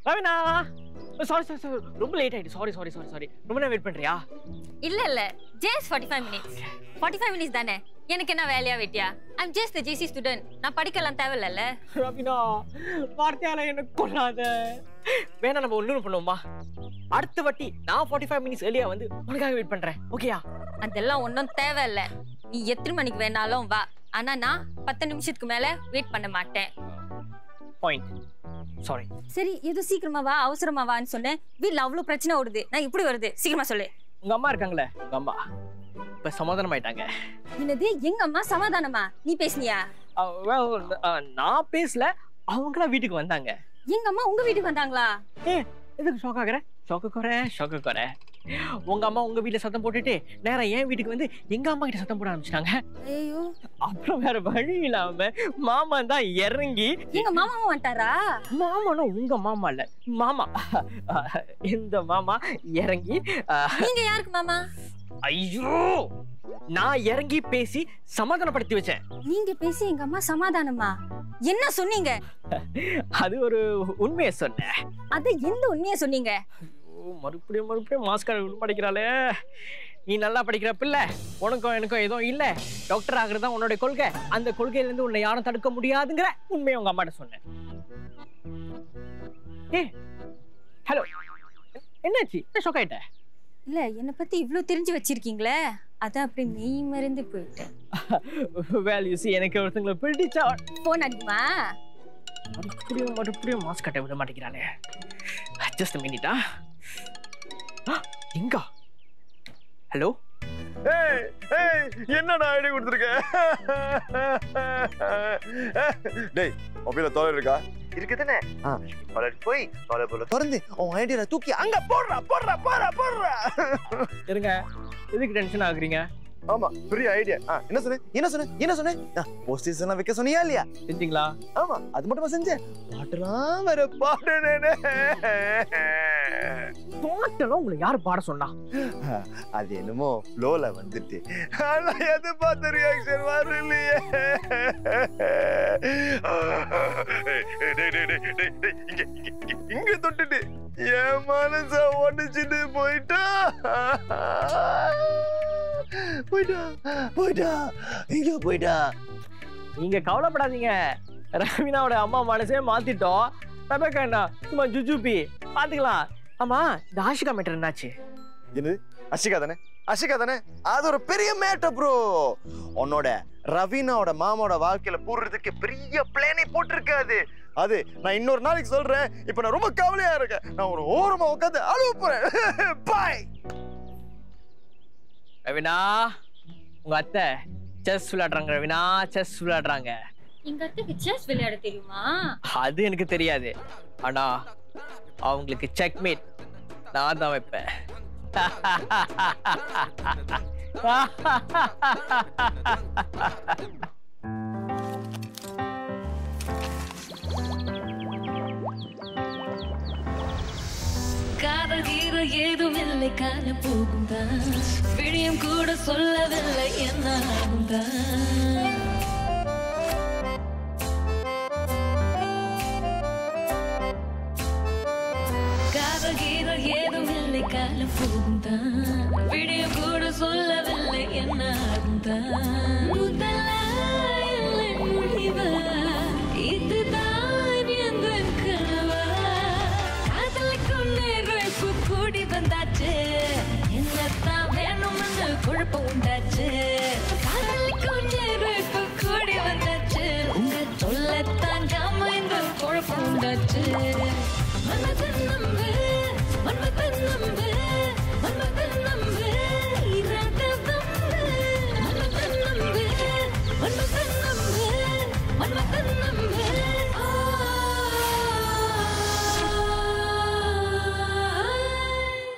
Raveena sorry sorry sorry ரொம்ப late ஆயிடுச்சு sorry sorry sorry sorry ரொம்ப நேரம் வெயிட் பண்றியா இல்ல இல்ல just forty five minutes forty five minutes தானே எனக்கு என்ன வேலையா வெட்டியா ஐம் ஜஸ்ட் ஜிசி ஸ்டூடெண்ட் நான் படிக்கலாம் தேவையில்ல ரவினா வார்த்தையால என்ன கொள்ளாத வேணா நம்ம ஒண்ணு பண்ணுவோமா அடுத்த வாட்டி நான் ஃபார்ட்டி ஃபைவ் மினிட்ஸ் ஏர்லியா வந்து உனக்காக வெயிட் பண்றேன் ஓகேயா அதெல்லாம் ஒன்றும் தேவையில்ல நீ எத்தனை மணிக்கு வேணாலும் வா ஆனா நான் பத்து நிமிஷத்துக்கு மேல வெயிட் பண்ண மாட்டேன் பாயிண்ட் சாரி சரி எது சீக்கிரமா வா அவசரமா வான்னு சொன்னேன் வீட்ல அவ்வளவு பிரச்சனை ஓடுது நான் இப்படி வருது சீக்கிரமா சொல்லு உங்க அம்மா இருக்காங்களே உங்க அம்மா இப்ப சமாதானம் ஆயிட்டாங்க என்னது எங்க அம்மா சமாதானமா நீ பேசுனியா அஹ், well, அஹ், நான் பேசல அவங்களா வீட்டுக்கு வந்தாங்க எங்க அம்மா உங்க வீட்டுக்கு வந்தாங்களா ஏ எதுக்கு ஷாக் ஆகுற ஷாக்கு குறை ஷாக்கு குறை உங்க அம்மா உங்க வீட்டுல சத்தம் போட்டுட்டு நேரா என் வீட்டுக்கு வந்து எங்க அம்மா கிட்ட சத்தம் போட ஆரம்பிச்சிட்டாங்க ஐயோ அப்புறம் வேற வழி இல்லாம மாமா தான் இறங்கி எங்க மாமாவும் வந்துட்டாரா மாமானா உங்க மாமா இல்ல மாமா இந்த மாமா இறங்கி அஹ், நீங்க யாருக்கு மாமா ஐயோ நான் இறங்கி பேசி சமாதானப்படுத்தி வச்சேன் நீங்க பேசி எங்க அம்மா சமாதானமா என்ன சொன்னீங்க அது ஒரு உண்மையை சொன்னேன் அது எந்த உண்மையை சொன்னீங்க ஐயோ, மறுபடியும் மறுபடியும் மாஸ்கர் படிக்கிறாளே நீ நல்லா படிக்கிற பிள்ளை உனக்கும் எனக்கும் எதுவும் இல்ல டாக்டர் ஆகுறது தான் உன்னோட கொள்கை அந்த கொள்கையில இருந்து உன்னை யாரும் தடுக்க முடியாதுங்கிற உண்மையை உங்க அம்மாட்ட சொன்னேன் ஏ ஹலோ என்னாச்சு ஷாக் ஆயிட்ட இல்ல என்ன பத்தி இவ்ளோ தெரிஞ்சு வச்சிருக்கீங்களே அதான் அப்படி மெய் மறந்து போயிட்டேன் வேல்யூஸ் எனக்கு ஒருத்தங்களை பிடிச்சா போன் அடிக்குமா மறுபடியும் மறுபடியும் மாஸ்க் கட்ட விட மாட்டேங்கிறாளே ஜஸ்ட் மினிட்டா எங்க ஹலோ ஏய் ஏய் என்னடா ஐடி கொடுத்துருக்க டேய் மொபைல தொலை இருக்கா இருக்குதுனே ஆ தொலைட்டு போய் தொலை போல திறந்து உன் ஐடியில தூக்கி அங்க போடுறா போடுறா போடுறா போடுறா இருங்க எதுக்கு டென்ஷன் ஆகுறீங்க ஆமா பெரிய ஐடியா ஆ என்ன சொன்ன என்ன சொன்ன என்ன சொன்ன போஸ்டர்ஸ் எல்லாம் வைக்க சொன்னியா இல்லையா செஞ்சீங்களா ஆமா அது மட்டுமா செஞ்சேன் பாட்டுலாம் வேற பாடுனேனே பாட்டெல்லாம் உங்களை யாரு பாட சொன்னா அது என்னமோ ஃப்ளோல வந்துட்டு ஆனா எதிர்பார்த்த ரியாக்ஷன் வரலையே டேய், டேய், டேய், டேய், டேய், டேய், இங்க, இங்க, இங்க, இங்க தொட்டுட்டு என் மனச உடச்சிட்டு போயிட்டா போயிட்டா போயிட்டா இங்க போயிட்டா நீங்க கவலைப்படாதீங்க ரவீனாவோட அம்மா மனசே மாத்திட்டோம் ரபேக்கா என்ன சும்மா ஜுஜுபி பாத்துக்கலாம் ஆமா இந்த ஆஷிகா மேட்டர் என்னாச்சு என்னது அஷிகா தானே அஷிகா தானே அது ஒரு பெரிய மேட்டர் ப்ரோ உன்னோட ரவீனாவோட மாமாவோட வாழ்க்கையில போடுறதுக்கு பெரிய பிளானே போட்டிருக்காது அது நான் இன்னொரு நாளைக்கு சொல்றேன் இப்ப நான் ரொம்ப கவலையா இருக்கேன் நான் ஒரு ஓரமா உட்காந்து அழுவ போறேன் பாய் ரவீனா உங்க அத்தை செஸ் விளையாடுறாங்க ரவீனா செஸ் விளையாடுறாங்க எங்க அத்தைக்கு செஸ் விளையாட தெரியுமா அது எனக்கு தெரியாது ஆனா அவங்களுக்கு செக்மேட் நான் தான் வைப்பேன் காதல் கீர ஏதும் இல்லை காலம் போகும் தான் விடியும் கூட சொல்லவில்லை என்ன ஆகும் தான் காதல் கீர ஏதும் இல்லை காலம் போகும் தான் விடியும் கூட சொல்லவில்லை என்ன ஆகும் தான் முதலா இல்லை முடிவா இதுதான் எங்கள் கனவா காதலுக்கும் நேர்ப்பு கூடி வந்தாச்சு என்னத்தான் வேணும்னு குழப்பம் உண்டாச்சு காதலுக்கும் நேர்ப்பு கூடி வந்தாச்சு உங்க சொல்லத்தான் காம இந்த குழப்பம் உண்டாச்சு மன்மதன் நம்பு மன்மதன் நம்பு மன்மதன் நம்பு இராத வம்பு மன்மதன் நம்பு மன்மதன் நம்பு மன்மதன் நம்பு ஆ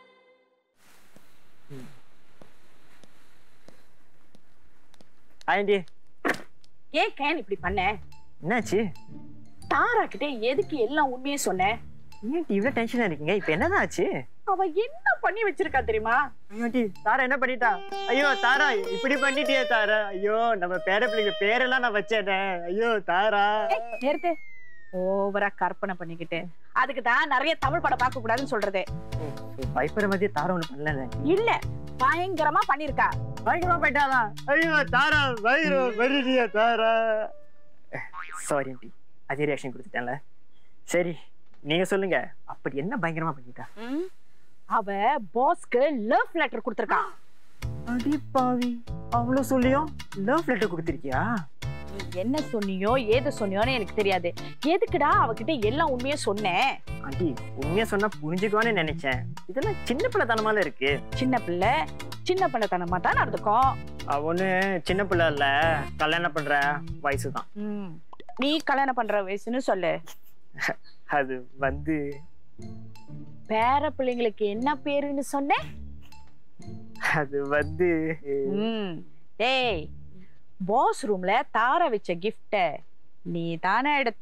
ஆண்டி ஏன் கேன் இப்படி பண்ண என்னாச்சு தாரா கிட்ட எதுக்கு எல்லாம் உண்மையை சொன்ன ஏன் இவ்வளவு டென்ஷனா இருக்கீங்க இப்ப என்னதான் ஆச்சு அவ என்ன பண்ணி வச்சிருக்கா தெரியுமா ஐயோடி தாரா என்ன பண்ணிட்டா ஐயோ தாரா இப்படி பண்ணிட்டியே தாரா ஐயோ நம்ம பேர பிள்ளைங்க பேரெல்லாம் நான் வச்சேனே ஐயோ தாரா ஏய், நிறுத்து ஓவரா கற்பனை பண்ணிக்கிட்டு அதுக்கு தான் நிறைய தமிழ் படம் பார்க்க கூடாதுன்னு சொல்றது பயப்படுற மாதிரி தாரம் ஒண்ணு பண்ணல இல்ல பயங்கரமா பண்ணிருக்கா பயங்கரமா போயிட்டாளா ஐயோ தாரா வயிறு வருடியா தாரா சாரி ஆண்டி அதே ரியாக்ஷன் கொடுத்துட்டேன்ல சரி நீங்க சொல்லுங்க அப்படி என்ன பயங்கரமா பண்ணிட்டா அவ பாஸ்க்கு லவ் லெட்டர் கொடுத்துருக்கா அடி பாவி அவ்வளவு சொல்லியும் லவ் லெட்டர் கொடுத்துருக்கியா நீ என்ன சொன்னியோ ஏது சொன்னியோன்னு எனக்கு தெரியாது எதுக்குடா அவகிட்ட எல்லாம் உண்மையை சொன்னேன் ஆண்டி உண்மையா சொன்னா புரிஞ்சுக்குவான்னு நினைச்சேன் இதெல்லாம் சின்ன பிள்ளைத்தனமால இருக்கு சின்ன பிள்ளை சின்ன பிள்ளைத்தனமா தான் நடந்துக்கும் அவ ஒண்ணு சின்ன பிள்ளை இல்ல கல்யாணம் பண்ற வயசு தான் ம். நீ கல்யாணம் பண்ற வயசுன்னு சொல்லு அது வந்து பேர பிள்ளைங்களுக்கு என்ன பேருன்னு சொன்னேன் அது வந்து ம். டேய் பாஸ் ரூம்ல தார வச்ச கிஃப்ட நீ தானே எடுத்த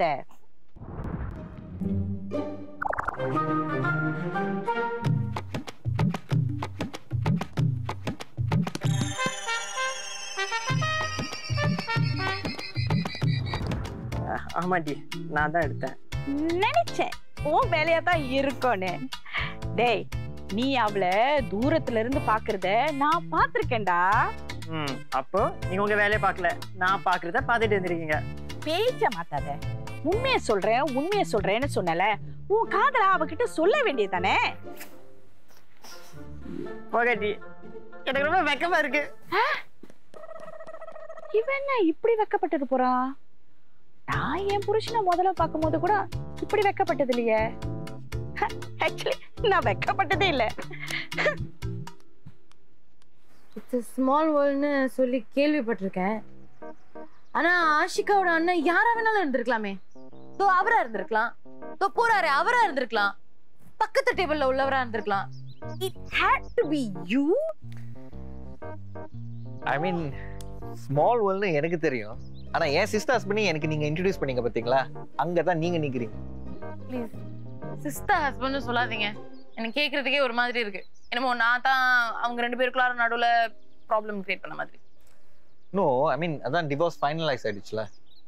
ஆமாண்டி நான் தான் எடுத்தேன் நினைச்சேன் உன் வேலையா தான் இருக்கும்னு டேய் நீ அவளை தூரத்துல இருந்து பாக்குறத நான் பாத்திருக்கேன்டா ம் அப்போ நீங்க உங்க வேலையை பார்க்கல நான் பாக்குறத பார்த்துட்டு இருந்திருக்கீங்க பேச்ச மாத்தாத உண்மைய சொல்றேன் உண்மைய சொல்றேன்னு சொன்னல உன் காதல அவகிட்ட சொல்ல வேண்டியதானே போகாட்டி எனக்கு ரொம்ப வெக்கமா இருக்கு இவன் என்ன இப்படி வெக்கப்பட்டுட்டு போறான் நான் என் புருஷனை முதல்ல பார்க்கும்போது கூட இப்படி வெக்கப்பட்டது இல்லையே ஆக்சுவலி நான் வெக்கப்பட்டதே இல்ல இட்ஸ் ஸ்மால் வேர்ல்ட்னு சொல்லி கேள்விப்பட்டிருக்கேன் ஆனா ஆஷிகாவோட அண்ணன் யாரா வேணாலும் இருந்திருக்கலாமே தோ அவரா இருந்திருக்கலாம் தோ போறாரு அவரா இருந்திருக்கலாம் பக்கத்து டேபிள்ல உள்ளவரா இருந்திருக்கலாம் it had to be you I mean small வேர்ல்ட்னு எனக்கு தெரியும் ஆனா என் சிஸ்டர்ஸ் பண்ணி எனக்கு நீங்க இன்ட்ரடியூஸ் பண்ணீங்க பாத்தீங்களா அங்கதான் நீங்க நிக்கிறீங்க ப்ளீஸ் சிஸ்டர் ஹஸ்பண்ட்னு சொல்லாதீங்க எனக்கு கேட்கறதுக்கே ஒரு மாதிரி இருக்கு என்னமோ நான் தான் அவங்க ரெண்டு பேருக்குள்ளார நடுவுல ப்ராப்ளம் கிரியேட் பண்ண மாதிரி நோ ஐ மீன் அதான் டிவோர்ஸ் ஃபைனலைஸ் ஆயிடுச்சுல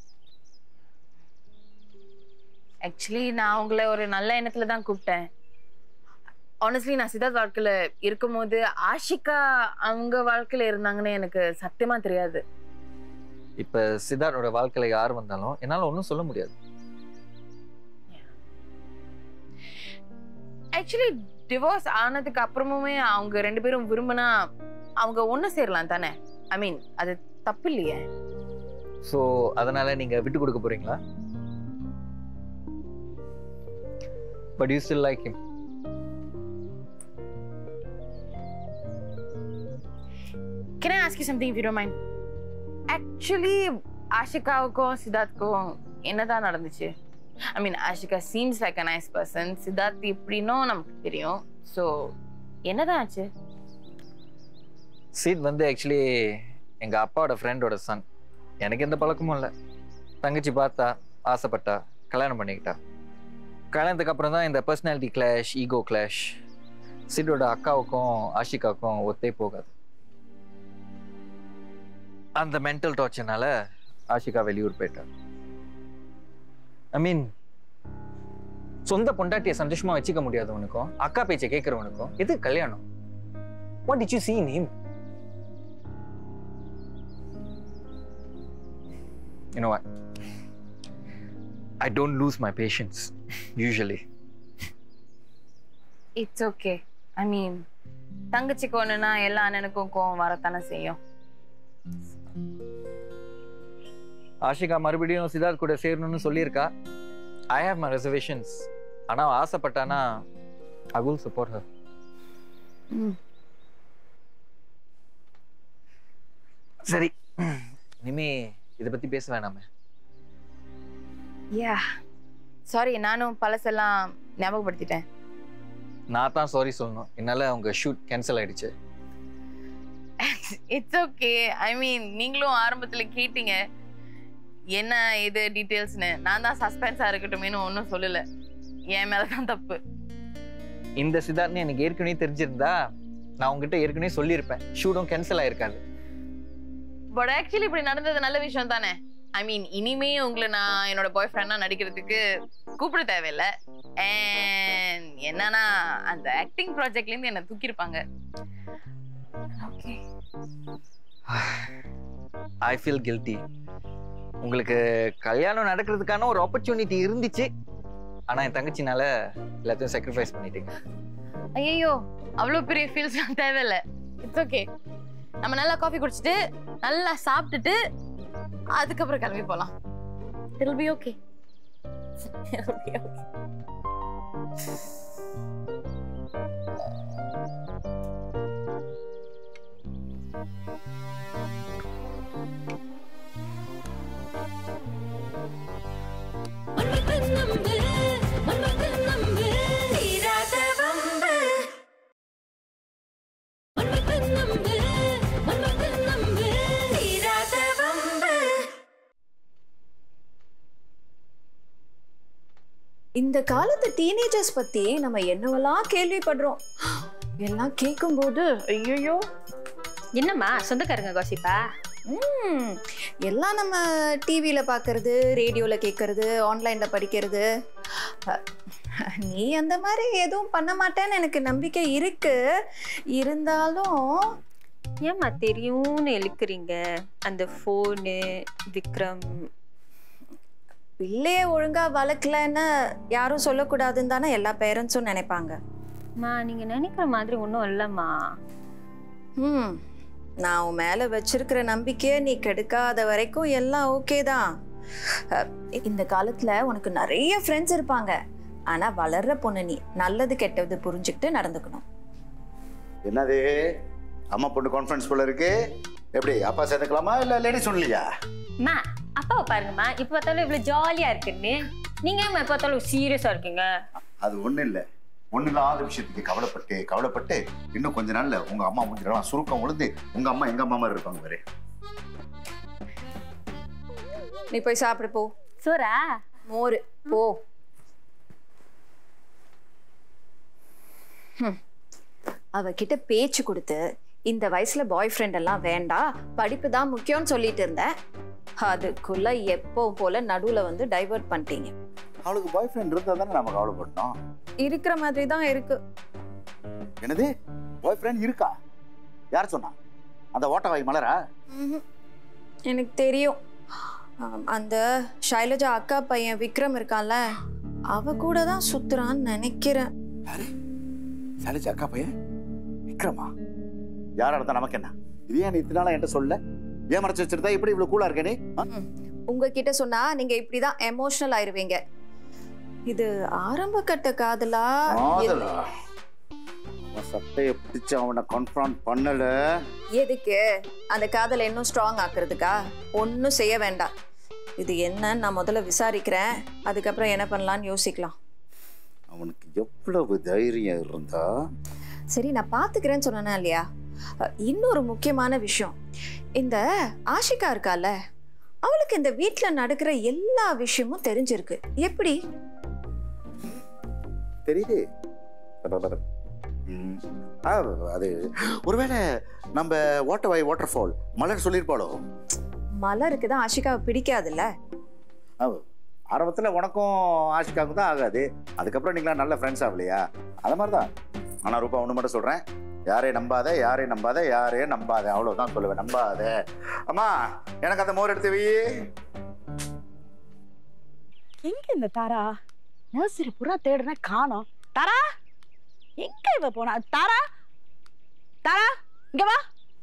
ஆக்சுவலி நான் உங்களை ஒரு நல்ல எண்ணத்துல தான் கூப்பிட்டேன் ஆனஸ்ட்லி நான் சித்தார்த் வாழ்க்கையில இருக்கும்போது ஆஷிகா அவங்க வாழ்க்கையில இருந்தாங்கன்னு எனக்கு சத்தியமா தெரியாது இப்ப சித்தார்த்தோட வாழ்க்கையில யார் வந்தாலும் என்னால ஒன்றும் சொல்ல முடியாது ஆக்சுவலி டிவோர்ஸ் ஆனதுக்கு அப்புறமுமே அவங்க ரெண்டு பேரும் விரும்பினா அவங்க ஒண்ணு சேரலாம் தானே ஐ மீன் அது தப்பு இல்லையே ஸோ அதனால நீங்க விட்டு கொடுக்க போறீங்களா but you still like him can I ask you something if you don't mind actually ஆஷிகாவுக்கும் சித்தார்த்துக்கும் என்னதான் நடந்துச்சு I mean Ashika seems like a nice person Siddharth எப்படின்னோ நமக்கு தெரியும் ஸோ என்னதான் ஆச்சு சீத் வந்து ஆக்சுவலி எங்க அப்பாவோட ஃப்ரெண்டோட சன் எனக்கு எந்த பழக்கமும் இல்லை தங்கச்சி பார்த்தா ஆசைப்பட்டா கல்யாணம் பண்ணிக்கிட்டா கல்யாணத்துக்கு அப்புறம் தான் இந்த பர்சனாலிட்டி கிளாஷ் ஈகோ கிளாஷ் சிட்டோட அக்காவுக்கும் ஆஷிகாவுக்கும் ஒத்தே போகாது அந்த மென்டல் டார்ச்சர்னால ஆஷிகா வெளியூர் போயிட்டா ஐ மீன் சொந்த பொண்டாட்டியை சந்தோஷமா வச்சுக்க முடியாதவனுக்கும் அக்கா பேச்சை கேட்கறவனுக்கும் எது கல்யாணம் what did you see in him you know what i don't lose my patience usually it's okay I mean தங்கச்சிக்கு ஒண்ணுனா எல்லா அண்ணனுக்கும் கோவம் வரத்தானே செய்யும் ஆஷிகா மறுபடியும் சித்தார்த் கூட சேரணும்னு சொல்லியிருக்கா ஐ ஹேவ் மை ரெசர்வேஷன்ஸ் ஆனா அவ ஆசைப்பட்டானா ஐ வில் சப்போர்ட் ஹர் சரி இனிமே இதை பத்தி பேச வேணாமே யா சாரி நானும் பழசெல்லாம் ஞாபகப்படுத்திட்டேன் நான் தான் சாரி சொல்லணும் என்னால அவங்க ஷூட் கேன்சல் ஆயிடுச்சு இட்ஸ் ஓகே ஐ மீன் நீங்களும் ஆரம்பத்துல கேட்டீங்க என்ன இது டீட்டெயில்ஸ்னு நான் தான் சஸ்பென்ஸா இருக்கட்டுமேனு ஒன்றும் சொல்லல என் மேல தான் தப்பு இந்த சித்தார்த்னு எனக்கு ஏற்கனவே தெரிஞ்சிருந்தா நான் உங்ககிட்ட ஏற்கனவே சொல்லியிருப்பேன் ஷூட்டும் கேன்சல் ஆயிருக்காது பட் ஆக்சுவலி இப்படி நடந்தது நல்ல விஷயம் தானே ஐ மீன் இனிமே உங்களை நான் என்னோட பாய் ஃப்ரெண்டா நடிக்கிறதுக்கு கூப்பிட தேவையில்ல அண்ட் என்னன்னா அந்த ஆக்டிங் ப்ராஜெக்ட்ல இருந்து என்ன தூக்கியிருப்பாங்க ஓகே ஐ ஃபீல் கில்ட்டி உங்களுக்கு கல்யாணம் நடக்கிறதுக்கான ஒரு ஆப்பர்ச்சுனிட்டி இருந்துச்சு ஆனா என் தங்கச்சினால எல்லாத்தையும் சாக்ரிஃபைஸ் பண்ணிட்டீங்க ஐயோ அவ்வளோ பெரிய ஃபீல்ஸ் தேவையில்ல இட்ஸ் ஓகே நம்ம நல்லா காஃபி குடிச்சிட்டு நல்லா சாப்பிட்டுட்டு அதுக்கப்புறம் கிளம்பி போகலாம் இட் பி ஓகே மன்மதன் நம்பு மன்மதன் நம்பு தீராத வம்பு மன்மதன் நம்பு மன்மதன் நம்பு தீராத வம்பு இந்த காலத்து டீனேஜர்ஸ் பத்தி நம்ம என்னவெல்லாம் கேள்விப்படுறோம் எல்லாம் கேட்கும்போது ஐயோ என்னம்மா சொந்தக்காரங்க கோசிப்பா ம் எல்லாம் நம்ம டிவியில் பார்க்கறது ரேடியோவில் கேட்கறது ஆன்லைனில் படிக்கிறது அ, நீ அந்த மாதிரி எதுவும் பண்ண மாட்டேன்னு எனக்கு நம்பிக்கை இருக்கு இருந்தாலும் ஏம்மா தெரியும்னு இழுக்கிறீங்க அந்த ஃபோனு விக்ரம் பிள்ளைய ஒழுங்கா வளர்க்கலன்னு யாரும் சொல்லக்கூடாதுன்னு தானே எல்லா பேரண்ட்ஸும் நினைப்பாங்க மா நீங்க நினைக்கிற மாதிரி ஒன்றும் இல்லைம்மா ம் நான் உன் மேலே வச்சிருக்கிற நம்பிக்கையை நீ கெடுக்காத வரைக்கும் எல்லாம் ஓகே தான் அ, இந்த காலத்தில் உனக்கு நிறைய ஃப்ரெண்ட்ஸ் இருப்பாங்க ஆனால் வளர்ற பொண்ணு நீ நல்லது கெட்டது புரிஞ்சுக்கிட்டு நடந்துக்கணும் என்னது அம்மா பொண்ணு கான்ஃபரன்ஸ் போல இருக்கு எப்படி அப்பா சேர்ந்துக்கலாமா இல்ல லேடிஸ் சொல்லலையா அம்மா அப்பாவை பாருங்கம்மா இப்போ பார்த்தாலும் இவ்வளோ ஜாலியா இருக்குன்னு நீங்க ஏம்மா இப்போ பார்த்தாலும் சீரியஸா இருக்கீங்க அது ஒண்ணு இல்ல ஒண்ணு இல்லாத விஷயத்துக்கு கவலைப்பட்டு கவலைப்பட்டு இன்னும் கொஞ்ச நாள்ல உங்க அம்மா முடிஞ்சிடலாம் சுருக்கம் விழுந்து உங்க அம்மா எங்க அம்மா மாதிரி இருப்பாங்க பாரு நீ போய் சாப்பிடு போ சூரா மோர் போ ஹம். அவகிட்ட பேச்சு கொடுத்து இந்த வயசுல பாய் ஃப்ரெண்ட் எல்லாம் வேண்டாம் படிப்பு தான் முக்கியம்னு சொல்லிட்டு இருந்தேன் அதுக்குள்ள எப்போ போல நடுவுல வந்து டைவர்ட் பண்ணிட்டீங்க அவளுக்கு பாய் ஃப்ரெண்ட் இருந்தா தானே நம்ம கவலைப்பட்டோம் இருக்கிற மாதிரி தான் இருக்கு என்னது பாய் ஃப்ரெண்ட் இருக்கா யார் சொன்னா அந்த ஓட்டவாய் மலரா ம்ஹும். எனக்கு தெரியும் ஆம், அந்த ஷைலஜா அக்கா பையன் விக்ரம் இருக்கான்ல அவ கூட தான் சுத்துறான்னு நினைக்கிறேன் யாரு சலிச்சு அக்கா பையன் விக்ரமா யாரா இருந்தா நமக்கு என்ன இது ஏன் நீ இத்தனை நாளா என்கிட்ட சொல்ல ஏன் மறைச்சு வச்சிருந்தா இப்படி இவ்வளவு கூலா இருக்க நீ ஆ? உங்ககிட்ட சொன்னா நீங்க இப்படிதான் எமோஷனல் ஆயிருவீங்க இது ஆரம்ப கட்ட காதலா காதலா? அவன் சட்டைய பிடிச்சு அவனை கன்ஃபரண்ட் பண்ணல எதுக்கு அந்த காதலை இன்னும் ஸ்ட்ராங் ஆக்குறதுக்கா ஒன்றும் செய்ய வேண்டாம் இது என்னன்னு நான் முதல்ல விசாரிக்கிறேன் அதுக்கப்புறம் என்ன பண்ணலாம்னு யோசிக்கலாம் அவனுக்கு எவ்வளவு தைரியம் இருந்தா சரி நான் பார்த்துக்கிறேன்னு சொன்னேனா இல்லையா அஹ், இன்னொரு முக்கியமான விஷயம் இந்த ஆஷிகா இருக்கால அவளுக்கு இந்த வீட்டில் நடக்கிற எல்லா விஷயமும் தெரிஞ்சிருக்கு எப்படி தெரியுது ம். ஆ, அது ஒருவேளை நம்ம ஓட்டவாய் வாட்டர் ஃபால் மலர் சொல்லியிருப்பாளோ மலருக்கு தான் ஆஷிகாவை பிடிக்காதுல்ல ஆரம்பத்தில் உனக்கும் ஆஷிகாவுக்கும் தான் ஆகாது அதுக்கப்புறம் நீங்களாம் நல்ல ஃப்ரெண்ட்ஸ் ஆகலையா அது மாதிரி தான் ஆனால் ரூபா ஒன்று மட்டும் சொல்கிறேன் யாரையும் நம்பாத யாரையும் நம்பாத யாரையும் நம்பாத அவ்வளோதான் சொல்லுவேன் நம்பாத அம்மா எனக்கு அந்த மோர் எடுத்து வை எங்க இந்த தாரா நர்சரி புறா தேடுன காணோம் தாரா எங்க இவ போனா தாரா தாரா இங்க வா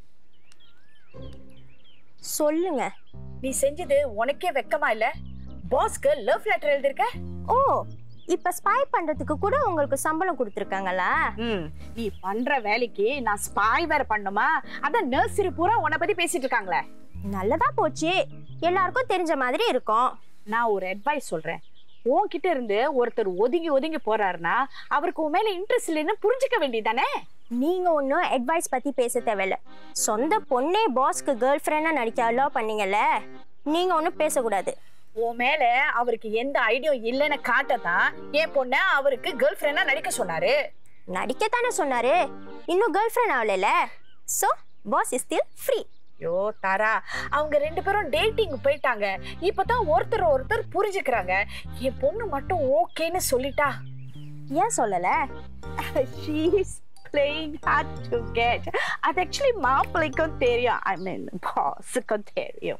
சொல்லுங்க நீ செஞ்சது உனக்கே வெக்கமா இல்ல பாஸ்க்கு லவ் லெட்டர் எழுதிருக்க ஓ இப்ப ஸ்பை பண்றதுக்கு கூட உங்களுக்கு சம்பளம் கொடுத்துருக்காங்களா ம் நீ பண்ற வேலைக்கு நான் ஸ்பாய் வேற பண்ணுமா அதான் நர்சரி பூரா உன்னை பத்தி பேசிட்டு இருக்காங்களே நல்லதா போச்சு எல்லாருக்கும் தெரிஞ்ச மாதிரி இருக்கும் நான் ஒரு அட்வைஸ் சொல்றேன் உன்கிட்ட இருந்து ஒருத்தர் ஒதுங்கி ஒதுங்கி போறாருன்னா அவருக்கு உன் மேல இன்ட்ரெஸ்ட் இல்லைன்னு புரிஞ்சுக்க வேண்டியதானே நீங்க ஒன்றும் அட்வைஸ் பத்தி பேச தேவையில்ல சொந்த பொண்ணே பாஸ்க்கு கேர்ள் ஃப்ரெண்டா நடிக்க அலோவ் பண்ணீங்கல்ல நீங்க ஒன்றும் பேசக்கூடாது உன் மேல அவருக்கு எந்த ஐடியாவும் இல்லைன்னு காட்டதான் என் பொண்ண அவருக்கு கேர்ள் ஃப்ரெண்டா நடிக்க சொன்னாரு நடிக்கத்தானே சொன்னாரு இன்னும் கேர்ள் ஃப்ரெண்ட் ஆகலைல so boss is still free ஐயோ தாரா அவங்க ரெண்டு பேரும் டேட்டிங் போயிட்டாங்க இப்பதான் ஒருத்தர் ஒருத்தர் புரிஞ்சுக்கிறாங்க என் பொண்ணு மட்டும் ஓகேன்னு சொல்லிட்டா ஏன் சொல்லல she is playing hard to get அது ஆக்சுவலி மாப்பிள்ளைக்கும் தெரியும் ஐ மீன் பாஸுக்கும் தெரியும்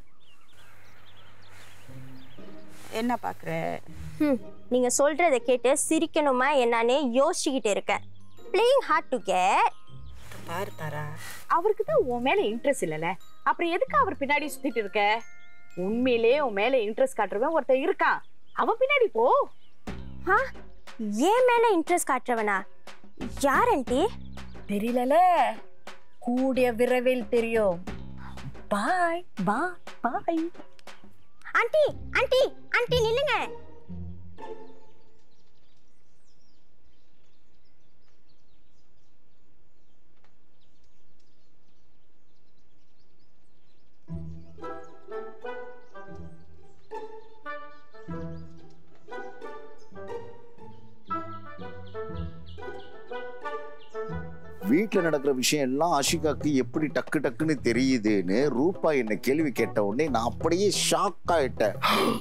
என்ன பாக்குற ம் நீங்க சொல்றத கேட்டு சிரிக்கணுமா என்னன்னு யோசிச்சுக்கிட்டு இருக்கேன் பிளேயிங் ஹார்ட் டு கெட் பாரு தாரா அவருக்கு தான் உன் மேல இன்ட்ரெஸ்ட் இல்லல அப்புறம் எதுக்கு அவர் பின்னாடி சுத்திட்டு இருக்க உண்மையிலே உன் மேல இன்ட்ரெஸ்ட் காட்டுறவன் ஒருத்தன் இருக்கான் அவன் பின்னாடி போ ஆ ஏன் மேல இன்ட்ரெஸ்ட் காட்டுறவனா யார் ஆண்டி தெரியலல கூடிய விரைவில் தெரியும் bye bye bye aunty aunty aunty நில்லுங்க வீட்டில் நடக்கிற விஷயம் எல்லாம் ஆஷிகாக்கு எப்படி டக்கு டக்குன்னு தெரியுதுன்னு ரூபா என்ன கேள்வி கேட்ட உடனே நான் அப்படியே ஷாக் ஆயிட்டேன்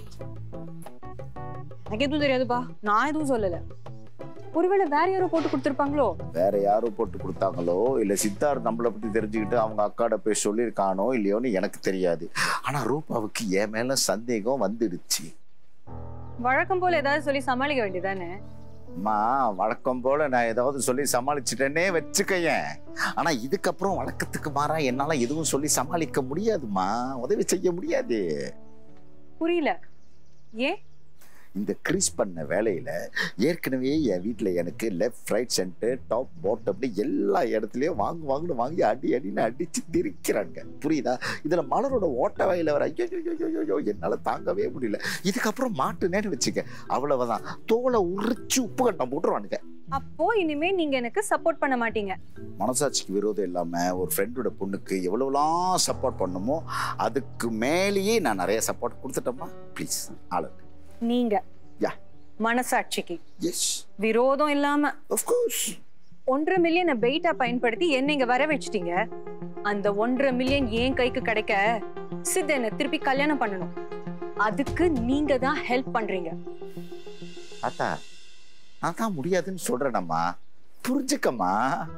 எனக்கு எதுவும் தெரியாதுப்பா நான் எதுவும் சொல்லல ஒருவேளை வேற யாரோ போட்டு கொடுத்துருப்பாங்களோ வேற யாரோ போட்டு கொடுத்தாங்களோ இல்ல சித்தார்த் நம்மளை பத்தி தெரிஞ்சுக்கிட்டு அவங்க அக்காட போய் சொல்லியிருக்கானோ இல்லையோன்னு எனக்கு தெரியாது ஆனா ரூபாவுக்கு என் மேல சந்தேகம் வந்துடுச்சு வழக்கம் போல ஏதாவது சொல்லி சமாளிக்க வேண்டியதானே அம்மா வழக்கம் போல நான் ஏதாவது சொல்லி சமாளிச்சிட்டேனே வச்சுக்கையேன் ஆனா இதுக்கப்புறம் வழக்கத்துக்கு மாறா என்னால எதுவும் சொல்லி சமாளிக்க முடியாதும்மா உதவி செய்ய முடியாது புரியல ஏன் இந்த கிரீஸ் பண்ண வேலையில ஏற்கனவே என் வீட்டில் எனக்கு left right centre top bottom அப்படி எல்லா இடத்துலயும் வாங்கு வாங்குன்னு வாங்கி அடி அடின்னு அடிச்சு திரிக்கிறாங்க புரியுதா இதுல மலரோட ஓட்ட வயல வர ஐயோ ஐயோ, ஐயோ, ஐயோ, ஐயோ, என்னால தாங்கவே முடியல இதுக்கப்புறம் மாட்டுனேன்னு வச்சுக்க அவ்வளவுதான் தோலை உரிச்சு உப்பு கட்டம் போட்டுருவானுங்க அப்போ இனிமே நீங்க எனக்கு சப்போர்ட் பண்ண மாட்டீங்க மனசாட்சிக்கு விரோதம் இல்லாம ஒரு ஃப்ரெண்டோட பொண்ணுக்கு எவ்வளவுலாம் சப்போர்ட் பண்ணுமோ அதுக்கு மேலேயே நான் நிறைய சப்போர்ட் கொடுத்துட்டோமா ப்ளீஸ் ஆளு நீங்க யா மனசாட்சிக்கு எஸ் விரோதம் இல்லாம கோர்ஸ் ஒன்றரை மில்லியனை பெயிட்டா பயன்படுத்தி என்ன இங்க வர வச்சிட்டீங்க அந்த ஒன்றரை மில்லியன் ஏன் கைக்கு கிடைக்க சித் என்ன திருப்பி கல்யாணம் பண்ணணும் அதுக்கு நீங்க தான் ஹெல்ப் பண்றீங்க தாத்தா நான் தான் முடியாதுன்னு சொல்றேனம்மா புரிஞ்சுக்கம்மா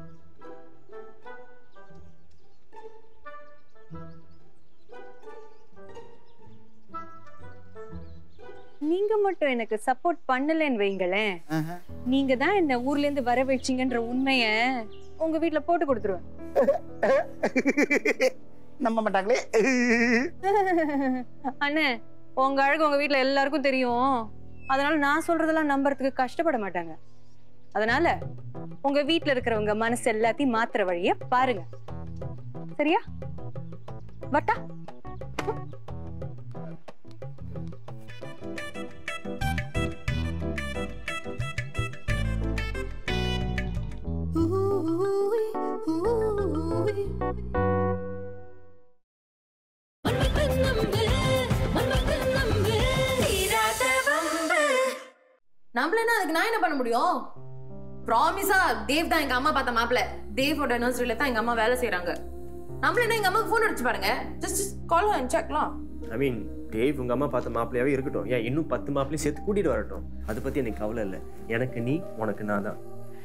நீங்க மட்டும் எனக்கு சப்போர்ட் பண்ணலன்னு வைங்களேன் நீங்க தான் என்ன ஊர்ல இருந்து வர வச்சீங்கன்ற உண்மைய உங்க வீட்ல போட்டு கொடுத்துருவேன் நம்ப மாட்டாங்களே அண்ணே உங்க அழகு உங்க வீட்ல எல்லாருக்கும் தெரியும் அதனால நான் சொல்றதெல்லாம் நம்புறதுக்கு கஷ்டப்பட மாட்டாங்க அதனால உங்க வீட்ல இருக்கிறவங்க மனசு எல்லாத்தையும் மாத்துற வழிய பாருங்க சரியா வட்டா நம்மள அதுக்கு நான் என்ன பண்ண முடியும் ப்ராமிஸா தேவ் தான் எங்க அம்மா பார்த்த மாப்பிள்ள தேவோட நர்சரியில தான் எங்க அம்மா வேலை செய்றாங்க நம்மள என்ன எங்க அம்மாக்கு ஃபோன் அடிச்சு பாருங்க ஜஸ்ட் கால் அண்ட் செக்லாம் ஐ மீன் டேவ் உங்க அம்மா பார்த்த மாப்பிள்ளையாவே இருக்கட்டும் ஏன் இன்னும் பத்து மாப்பிள்ளையும் சேர்த்து கூட்டிட்டு வரட்டும் அதை பத்தி எனக்கு கவலை இல்லை எனக்கு நீ உனக்கு நான் தான்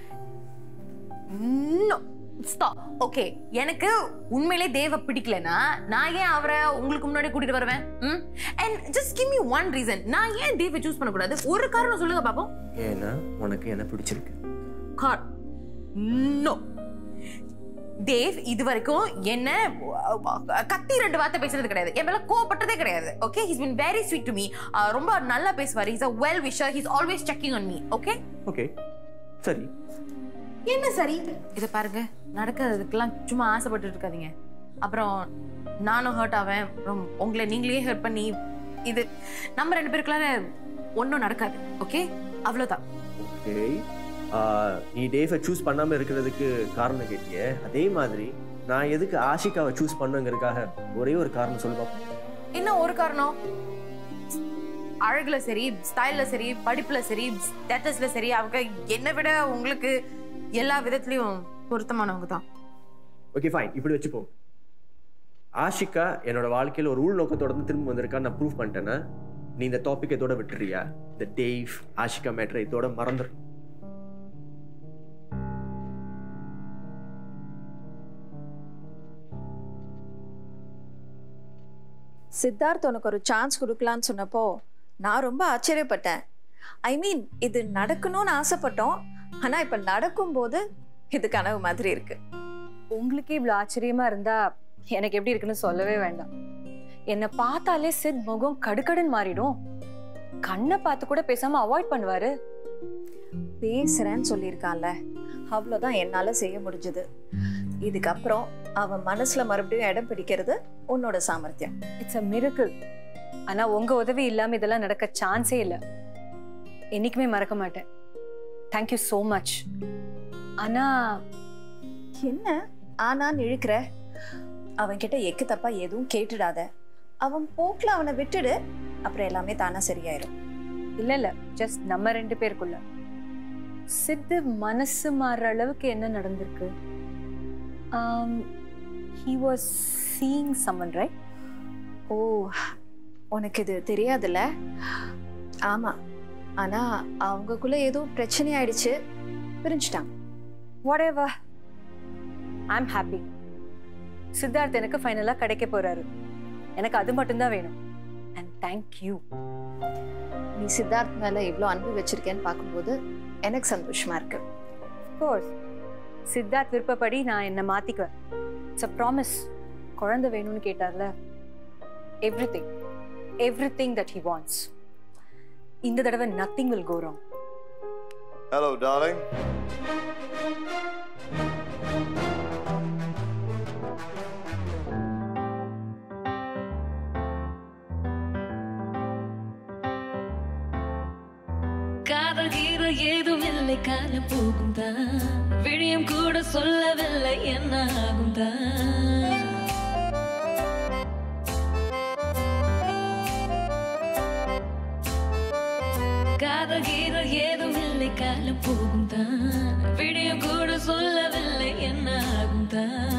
ஸ்டாப் ஓகே எனக்கு உண்மையிலே தேவ பிடிக்கலனா நான் ஏன் அவரை உங்களுக்கு முன்னாடி கூட்டிட்டு வருவேன் hmm and just give me one reason நான் ஏன் தேவை சூஸ் பண்ணக்கூடாது ஒரு காரணம் சொல்லுங்க பாப்போம் ஏன்னா உனக்கு என்ன பிடிச்சிருக்கு கார் நோ தேவ் இது வரைக்கும் என்ன கத்தி ரெண்டு வார்த்தை பேசுறது கிடையாது என் மேல கோவப்பட்டதே கிடையாது okay he's been very sweet to me ரொம்ப நல்லா பேசுவார் he's a well wisher he's always checking on me okay okay சரி என்ன சரி இதை பாருங்க நடக்கிறதுக்கெல்லாம் சும்மா ஆசைப்பட்டு இருக்காதீங்க அப்புறம் நானும் ஹர்ட் ஆவேன் அப்புறம் உங்களை நீங்களே ஹர்ட் பண்ணி இது நம்ம ரெண்டு பேருக்குள்ளார ஒன்றும் நடக்காது ஓகே அவ்வளோதான் ஓகே நீ டேவை சூஸ் பண்ணாம இருக்கிறதுக்கு காரணம் கேட்டியே அதே மாதிரி நான் எதுக்கு ஆஷிகாவை சூஸ் பண்ணுங்கிறதுக்காக ஒரே ஒரு காரணம் சொல்லு பார்ப்போம் என்ன ஒரு காரணம் அழகுல சரி ஸ்டைல்ல சரி படிப்புல சரி ஸ்டேட்டஸ்ல சரி அவங்க என்னை விட உங்களுக்கு எல்லா விதத்துலயும் பொருத்தமானவங்க தான் ஓகே ஃபைன் இப்படி வச்சுப்போம் ஆஷிகா என்னோட வாழ்க்கையில் ஒரு உள்நோக்கத்தோட இருந்து திரும்ப வந்திருக்கான்னு நான் ப்ரூவ் பண்ணிட்டேன்னா நீ இந்த டாபிக் இதோட விட்டுறியா இந்த டேவ் ஆஷிகா மேட்ரை இதோட மறந்துடு சித்தார்த் உனக்கு ஒரு சான்ஸ் கொடுக்கலான்னு சொன்னப்போ நான் ரொம்ப ஆச்சரியப்பட்டேன் ஐ மீன் இது நடக்கணும்னு ஆசைப்பட்டோம் ஆனா இப்ப நடக்கும்போது இது கனவு மாதிரி இருக்கு உங்களுக்கு இவ்வளவு ஆச்சரியமா இருந்தா எனக்கு எப்படி இருக்குன்னு சொல்லவே வேண்டாம் என்னை பார்த்தாலே சித் முகம் கடுக்கடுன்னு மாறிடும் கண்ணை பார்த்து கூட பேசாம அவாய்ட் பண்ணுவாரு பேசுறேன்னு சொல்லியிருக்கான்ல அவ்வளோதான் என்னால செய்ய முடிஞ்சது இதுக்கப்புறம் அவன் மனசுல மறுபடியும் இடம் பிடிக்கிறது உன்னோட சாமர்த்தியம் இட்ஸ் அ மிரக்கிள் ஆனா உங்க உதவி இல்லாம இதெல்லாம் நடக்க சான்ஸே இல்லை என்னைக்குமே மறக்க மாட்டேன் தேங்க்யூ ஸோ மச் ஆனா என்ன ஆனான்னு இழுக்கிற அவன்கிட்ட எக்கு தப்பா எதுவும் கேட்டுடாத அவன் போக்குல அவனை விட்டுடு அப்புறம் எல்லாமே தானா சரியாயிரும் இல்ல இல்ல ஜஸ்ட் நம்ம ரெண்டு பேருக்குள்ள சித்து மனசு மாறுற அளவுக்கு என்ன நடந்திருக்கு he was seeing someone right oh உனக்கு இது தெரியாதுல்ல ஆமா ஆனா அவங்கக்குள்ள ஏதோ பிரச்சனை ஆயிடுச்சு பிரிஞ்சுட்டாங்க whatever I am happy Siddharth எனக்கு ஃபைனலாக கிடைக்க போறாரு எனக்கு அது மட்டும்தான் வேணும் அண்ட் தேங்க் யூ நீ சித்தார்த் மேல இவ்வளோ அன்பு வச்சிருக்கேன்னு பார்க்கும்போது எனக்கு சந்தோஷமா இருக்கு கோர்ஸ் சித்தார்த் விருப்பப்படி நான் என்னை மாத்திக்குவேன் இட்ஸ் அ ப்ராமிஸ் குழந்தை வேணும்னு கேட்டார்ல everything everything that he wants இந்த தடவை nothing will go wrong hello darling காதல் கீத ஏதும் இல்லை காலம் போகும் தான் விழியும் கூட சொல்லவில்லை என்ன ஆகும் தான் காதல் கீத ஏதும் இல்லை காலம் போகும் தான் விழியும் கூட சொல்லவில்லை என்ன ஆகும் தான்